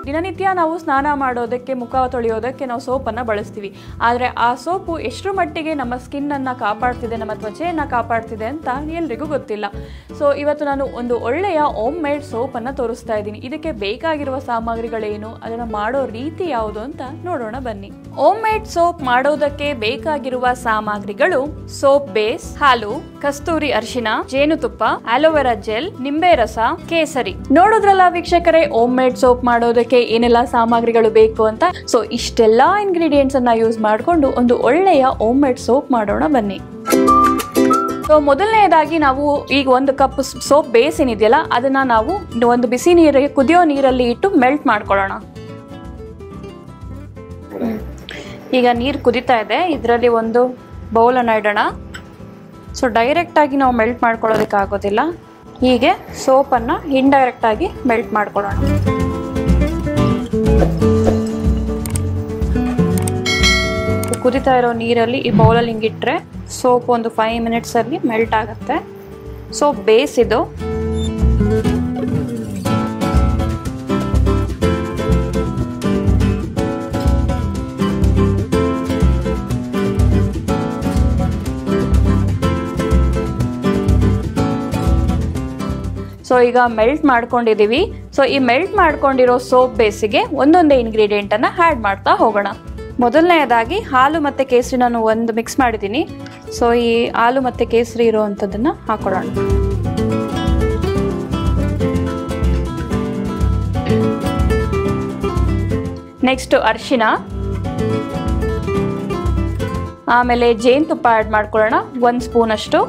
ದಿನನಿತ್ಯ ನಾವು ಸ್ನಾನ ಮಾಡೋದಕ್ಕೆ ಮುಖ ತೊಳೆಯೋದಕ್ಕೆ ನಾವು ಸೋಪನ್ನು ಬಳಸ್ತೀವಿ ಆದರೆ ಆ ಸೋಪು ಎಷ್ಟರ ಮಟ್ಟಿಗೆ ನಮ್ಮ ಸ್ಕಿನ್ನನ್ನು ಕಾಪಾಡ್ತಿದೆ ನಮ್ಮ ತ್ವಚೆಯನ್ನು ಕಾಪಾಡ್ತಿದೆ ಅಂತ ಎಲ್ರಿಗೂ ಗೊತ್ತಿಲ್ಲ ಸೊ ಇವತ್ತು ನಾನು ಒಂದು ಒಳ್ಳೆಯ ಓಮ್ ಮೇಡ್ ಸೋಪನ್ನು ತೋರಿಸ್ತಾ ಇದ್ದೀನಿ ಇದಕ್ಕೆ ಬೇಕಾಗಿರುವ ಸಾಮಗ್ರಿಗಳೇನು ಅದನ್ನು ಮಾಡೋ ರೀತಿ ಯಾವುದು ಅಂತ ನೋಡೋಣ ಬನ್ನಿ ಓಮ್ ಮೇಡ್ ಸೋಪ್ ಮಾಡೋದಕ್ಕೆ ಬೇಕಾಗಿರುವ ಸಾಮಗ್ರಿಗಳು ಸೋಪ್ ಬೇಸ್ ಹಾಲು ಕಸ್ತೂರಿ ಅರಿಶಿನ ಜೇನುತುಪ್ಪ ಆಲೋವೆರಾ ಜೆಲ್ ನಿಂಬೆ ರಸ ಕೇಸರಿ ನೋಡಿದ್ರಲ್ಲ ವೀಕ್ಷಕರೇ ಓಮ್ ಮೇಡ್ ಸೋಪ್ ಮಾಡೋದಕ್ಕೆ ಏನೆಲ್ಲ ಸಾಮಗ್ರಿಗಳು ಬೇಕು ಅಂತ ಸೊ ಇಷ್ಟೆಲ್ಲಾ ಇಂಗ್ರೀಡಿಯೆಂಟ್ಸ್ ಅನ್ನ ಯೂಸ್ ಮಾಡಿಕೊಂಡು ಒಂದು ಒಳ್ಳೆಯ ಓಮ್ ಮೇಡ್ ಸೋಪ್ ಮಾಡೋಣ ಬನ್ನಿ ಸೊ ಮೊದಲನೇದಾಗಿ ನಾವು ಈಗ ಒಂದು ಕಪ್ ಸೋಪ್ ಬೇಸ್ ಏನಿದೆಯಲ್ಲ ಅದನ್ನ ನಾವು ಒಂದು ಬಿಸಿ ನೀರಿಗೆ ಕುದಿಯೋ ನೀರಲ್ಲಿ ಇಟ್ಟು ಮೆಲ್ಟ್ ಮಾಡ್ಕೊಳ್ಳೋಣ ಈಗ ನೀರು ಕುದಿತಾ ಇದೆ ಇದರಲ್ಲಿ ಒಂದು ಬೌಲನ್ನು ಇಡೋಣ ಸೊ ಡೈರೆಕ್ಟಾಗಿ ನಾವು ಮೆಲ್ಟ್ ಮಾಡ್ಕೊಳ್ಳೋದಕ್ಕೆ ಆಗೋದಿಲ್ಲ ಹೀಗೆ ಸೋಪನ್ನು ಇಂಡೈರೆಕ್ಟಾಗಿ ಮೆಲ್ಟ್ ಮಾಡ್ಕೊಳ್ಳೋಣ ಕುದಿತಾ ಇರೋ ನೀರಲ್ಲಿ ಈ ಬೌಲಲ್ಲಿ ಹಿಂಗಿಟ್ರೆ ಸೋಪ್ ಒಂದು ಫೈವ್ ಮಿನಿಟ್ಸಲ್ಲಿ ಮೆಲ್ಟ್ ಆಗುತ್ತೆ ಸೋಪ್ ಬೇಸ್ ಇದು ಸೊ ಈಗ ಮೆಲ್ಟ್ ಮಾಡ್ಕೊಂಡಿದ್ದೀವಿ ಸೊ ಈ ಮೆಲ್ಟ್ ಮಾಡ್ಕೊಂಡಿರೋ ಸೋಪ್ ಬೇಸಿಗೆ ಒಂದೊಂದೇ ಇಂಗ್ರೀಡಿಯೆಂಟನ್ನು ಆ್ಯಡ್ ಮಾಡ್ತಾ ಹೋಗೋಣ ಮೊದಲನೆಯದಾಗಿ ಹಾಲು ಮತ್ತು ಕೇಸರಿ ನಾನು ಒಂದು ಮಿಕ್ಸ್ ಮಾಡಿದ್ದೀನಿ ಸೊ ಈ ಹಾಲು ಮತ್ತು ಕೇಸರಿ ಇರೋವಂಥದ್ದನ್ನು ಹಾಕೊಳ್ಳೋಣ ನೆಕ್ಸ್ಟ್ ಅರಿಶಿನ ಆಮೇಲೆ ಜೇನುತುಪ್ಪ ಆ್ಯಡ್ ಮಾಡ್ಕೊಳ್ಳೋಣ ಒಂದು ಸ್ಪೂನ್ ಅಷ್ಟು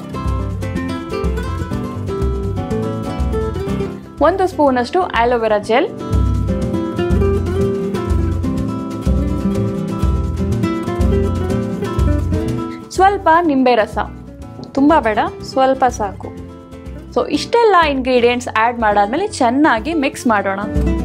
ಒಂದು ಸ್ಪೂನ್ ಅಷ್ಟು ಆಲೋವೆರಾ ಜೆಲ್ ಸ್ವಲ್ಪ ನಿಂಬೆ ರಸ ತುಂಬ ಬೇಡ ಸ್ವಲ್ಪ ಸಾಕು ಸೊ ಇಷ್ಟೆಲ್ಲ ಇಂಗ್ರೀಡಿಯೆಂಟ್ಸ್ ಆ್ಯಡ್ ಮಾಡಾದ್ಮೇಲೆ ಚೆನ್ನಾಗಿ ಮಿಕ್ಸ್ ಮಾಡೋಣ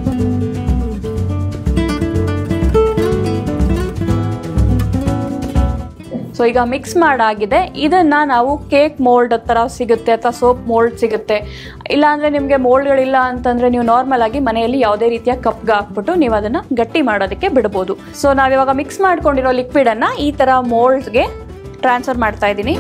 ಸೊ ಈಗ ಮಿಕ್ಸ್ ಮಾಡಾಗಿದೆ ಇದನ್ನ ನಾವು ಕೇಕ್ ಮೋಲ್ಡ್ ಥರ ಸಿಗುತ್ತೆ ಅಥವಾ ಸೋಪ್ ಮೋಲ್ಡ್ ಸಿಗುತ್ತೆ ಇಲ್ಲಾಂದ್ರೆ ನಿಮಗೆ ಮೋಲ್ಡ್ಗಳಿಲ್ಲ ಅಂತಂದ್ರೆ ನೀವು ನಾರ್ಮಲ್ ಆಗಿ ಮನೆಯಲ್ಲಿ ಯಾವುದೇ ರೀತಿಯ ಕಪ್ಗೆ ಹಾಕ್ಬಿಟ್ಟು ನೀವು ಅದನ್ನ ಗಟ್ಟಿ ಮಾಡೋದಕ್ಕೆ ಬಿಡ್ಬೋದು ಸೊ ನಾವಿವಾಗ ಮಿಕ್ಸ್ ಮಾಡ್ಕೊಂಡಿರೋ ಲಿಕ್ವಿಡ್ ಅನ್ನ ಈ ತರ ಮೋಲ್ಡ್ಗೆ ಟ್ರಾನ್ಸ್ಫರ್ ಮಾಡ್ತಾ ಇದ್ದೀನಿ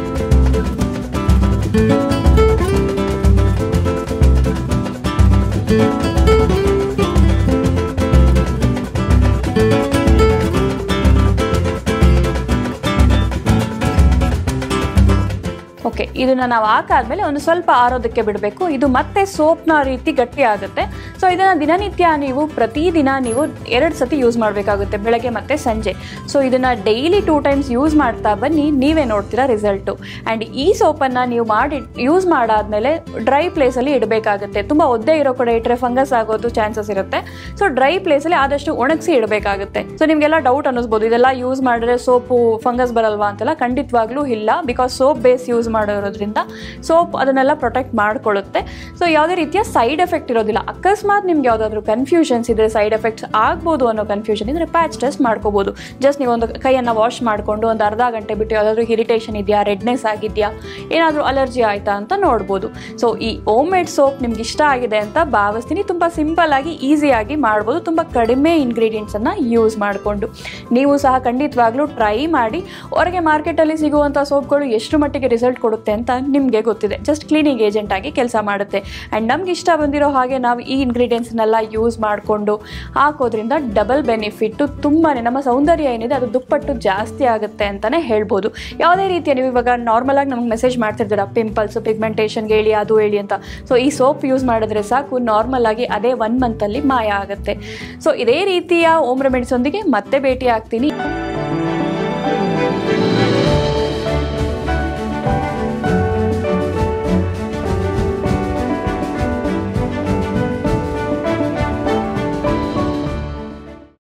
ಓಕೆ ಇದನ್ನ ನಾವು ಹಾಕಾದ್ಮೇಲೆ ಒಂದು ಸ್ವಲ್ಪ ಆರೋದಕ್ಕೆ ಬಿಡಬೇಕು ಇದು ಮತ್ತೆ ಸೋಪ್ನ ರೀತಿ ಗಟ್ಟಿ ಆಗುತ್ತೆ ಸೊ ಇದನ್ನ ದಿನನಿತ್ಯ ನೀವು ಪ್ರತಿದಿನ ನೀವು ಎರಡು ಸತಿ ಯೂಸ್ ಮಾಡಬೇಕಾಗುತ್ತೆ ಬೆಳಗ್ಗೆ ಮತ್ತೆ ಸಂಜೆ ಸೊ ಇದನ್ನ ಡೈಲಿ ಟೂ ಟೈಮ್ಸ್ ಯೂಸ್ ಮಾಡ್ತಾ ಬನ್ನಿ ನೀವೇ ನೋಡ್ತೀರಾ ರಿಸಲ್ಟು ಆ್ಯಂಡ್ ಈ ಸೋಪನ್ನು ನೀವು ಮಾಡಿ ಯೂಸ್ ಮಾಡಾದ್ಮೇಲೆ ಡ್ರೈ ಪ್ಲೇಸಲ್ಲಿ ಇಡಬೇಕಾಗುತ್ತೆ ತುಂಬ ಒದ್ದೆ ಇರೋ ಕಡೆ ಇಟ್ಟರೆ ಫಂಗಸ್ ಆಗೋದು ಚಾನ್ಸಸ್ ಇರುತ್ತೆ ಸೊ ಡ್ರೈ ಪ್ಲೇಸಲ್ಲಿ ಆದಷ್ಟು ಒಣಗಿಸಿ ಇಡಬೇಕಾಗುತ್ತೆ ಸೊ ನಿಮಗೆಲ್ಲ ಡೌಟ್ ಅನ್ನಿಸ್ಬೋದು ಇದೆಲ್ಲ ಯೂಸ್ ಮಾಡಿದ್ರೆ ಸೋಪು ಫಂಗಸ್ ಬರಲ್ವಾ ಅಂತೆಲ್ಲ ಖಂಡಿತವಾಗ್ಲೂ ಇಲ್ಲ ಬಿಕಾಸ್ ಸೋಪ್ ಬೇಸ್ ಯೂಸ್ ಮಾಡೋದ್ರಿಂದ ಸೋಪ್ ಅದನ್ನೆಲ್ಲ ಪ್ರೊಟೆಕ್ಟ್ ಮಾಡ್ಕೊಳ್ಳುತ್ತೆ ಸೊ ಯಾವುದೇ ರೀತಿಯ ಸೈಡ್ ಎಫೆಕ್ಟ್ ಇರೋದಿಲ್ಲ ಅಕಸ್ಮಾತ್ ನಿಮ್ಗೆ ಯಾವುದಾದ್ರೂ ಕನ್ಫ್ಯೂಷನ್ಸ್ ಇದ್ರೆ ಸೈಡ್ ಎಫೆಕ್ಟ್ಸ್ ಆಗ್ಬೋದು ಅನ್ನೋ ಕನ್ಫ್ಯೂಷನ್ ಇದ್ರೆ ಪ್ಯಾಚ್ ಟೆಸ್ಟ್ ಮಾಡ್ಕೋಬೋದು ಜಸ್ಟ್ ನೀವು ಒಂದು ಕೈಯನ್ನು ವಾಶ್ ಮಾಡಿಕೊಂಡು ಒಂದು ಅರ್ಧ ಗಂಟೆ ಬಿಟ್ಟು ಯಾವುದಾದ್ರೂ ಇರಿಟೇಷನ್ ಇದೆಯಾ ರೆಡ್ನೆಸ್ ಆಗಿದೆಯಾ ಏನಾದರೂ ಅಲರ್ಜಿ ಆಯ್ತಾ ಅಂತ ನೋಡ್ಬೋದು ಸೊ ಈ ಓಮ್ ಮೇಡ್ ಸೋಪ್ ನಿಮ್ಗೆ ಇಷ್ಟ ಆಗಿದೆ ಅಂತ ಭಾವಿಸ್ತೀನಿ ತುಂಬ ಸಿಂಪಲ್ ಆಗಿ ಈಸಿಯಾಗಿ ಮಾಡ್ಬೋದು ತುಂಬ ಕಡಿಮೆ ಇಂಗ್ರೀಡಿಯೆಂಟ್ಸನ್ನು ಯೂಸ್ ಮಾಡಿಕೊಂಡು ನೀವು ಸಹ ಖಂಡಿತವಾಗ್ಲೂ ಟ್ರೈ ಮಾಡಿ ಹೊರಗೆ ಮಾರ್ಕೆಟಲ್ಲಿ ಸಿಗುವಂಥ ಸೋಪ್ಗಳು ಎಷ್ಟು ಮಟ್ಟಿಗೆ ರಿಸಲ್ಟ್ ಕೊಡುತ್ತೆ ಅಂತ ನಿಮಗೆ ಗೊತ್ತಿದೆ ಜಸ್ಟ್ ಕ್ಲೀನಿಂಗ್ ಏಜೆಂಟ್ ಆಗಿ ಕೆಲಸ ಮಾಡುತ್ತೆ ಆ್ಯಂಡ್ ನಮ್ಗೆ ಇಷ್ಟ ಬಂದಿರೋ ಹಾಗೆ ನಾವು ಈ ಇಂಗ್ರೀಡಿಯೆಂಟ್ಸ್ನೆಲ್ಲ ಯೂಸ್ ಮಾಡಿಕೊಂಡು ಹಾಕೋದ್ರಿಂದ ಡಬಲ್ ಬೆನಿಫಿಟ್ಟು ತುಂಬಾ ನಮ್ಮ ಸೌಂದರ್ಯ ಏನಿದೆ ಅದು ದುಪ್ಪಟ್ಟು ಜಾಸ್ತಿ ಆಗುತ್ತೆ ಅಂತಲೇ ಹೇಳ್ಬೋದು ಯಾವುದೇ ರೀತಿಯ ನೀವು ಇವಾಗ ನಾರ್ಮಲ್ ಆಗಿ ನಮ್ಗೆ ಮೆಸೇಜ್ ಮಾಡ್ತಿರ್ತೀರ ಪಿಂಪಲ್ಸ್ ಪಿಗ್ಮೆಂಟೇಷನ್ಗೆ ಹೇಳಿ ಅದು ಹೇಳಿ ಅಂತ ಸೊ ಈ ಸೋಪ್ ಯೂಸ್ ಮಾಡಿದ್ರೆ ಸಾಕು ನಾರ್ಮಲ್ ಆಗಿ ಅದೇ ಒನ್ ಮಂತಲ್ಲಿ ಮಾಯ ಆಗುತ್ತೆ ಸೊ ಇದೇ ರೀತಿಯ ಓಮ್ ರೆಮಿಡ್ಸ್ ಒಂದಿಗೆ ಮತ್ತೆ ಭೇಟಿ ಆಗ್ತೀನಿ